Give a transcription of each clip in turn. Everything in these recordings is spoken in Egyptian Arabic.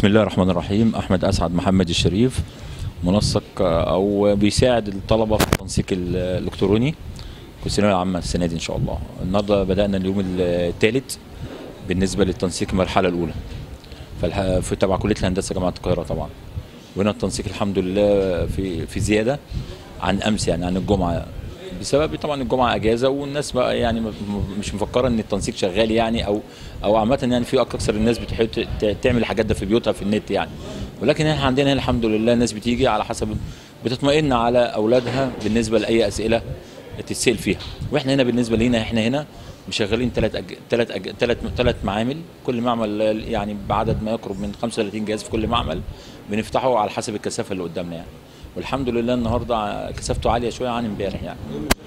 بسم الله الرحمن الرحيم احمد اسعد محمد الشريف منسق او بيساعد الطلبه في التنسيق الالكتروني في الثانويه العامه السنه دي ان شاء الله النهارده بدانا اليوم الثالث بالنسبه للتنسيق المرحله الاولى فالح... في تبع كليه الهندسه جامعه القاهره طبعا وهنا التنسيق الحمد لله في في زياده عن امس يعني عن الجمعه بسبب طبعا الجمعه اجازه والناس بقى يعني م- م- مش مفكره ان التنسيق شغال يعني او او عامه يعني في اكثر الناس بتحب ت- تعمل الحاجات ده في بيوتها في النت يعني ولكن احنا عندنا هنا الحمد لله الناس بتيجي على حسب بتطمئن على اولادها بالنسبه لاي اسئله تتسال فيها واحنا هنا بالنسبه لينا احنا هنا مشغلين ثلاث أج... ثلاث أج... ثلاث ثلاث معامل كل معمل يعني بعدد ما يقرب من 35 جهاز في كل معمل بنفتحه على حسب الكثافه اللي قدامنا يعني والحمد لله النهارده كثافته عاليه شويه عن امبارح يعني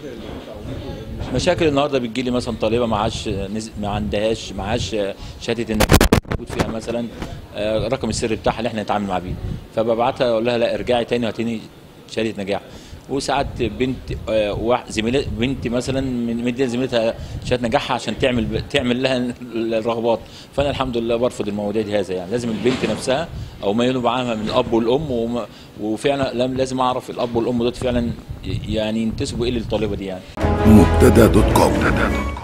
مشاكل النهارده بتجي لي مثلا طالبه معاش نز- ما عندهاش معاش شهاده ان موجود فيها مثلا آه، رقم السر بتاعها اللي احنا نتعامل معاه بيه فببعتها اقول لها لا ارجعي تاني وهاتيني شهاده نجاح وساعات بنت آه، واحد زميلة بنت مثلا من مديه لزميلتها شهاده نجاحها عشان تعمل تعمل لها الرغبات فانا الحمد لله برفض المواضيع دي هذا يعني لازم البنت نفسها او ما ينوب عنها من الاب والام وما- وفعلا لم- لازم اعرف الاب والام دول فعلا يعني ينتسبوا ايه للطالبه دي يعني مبتدا دوت كوم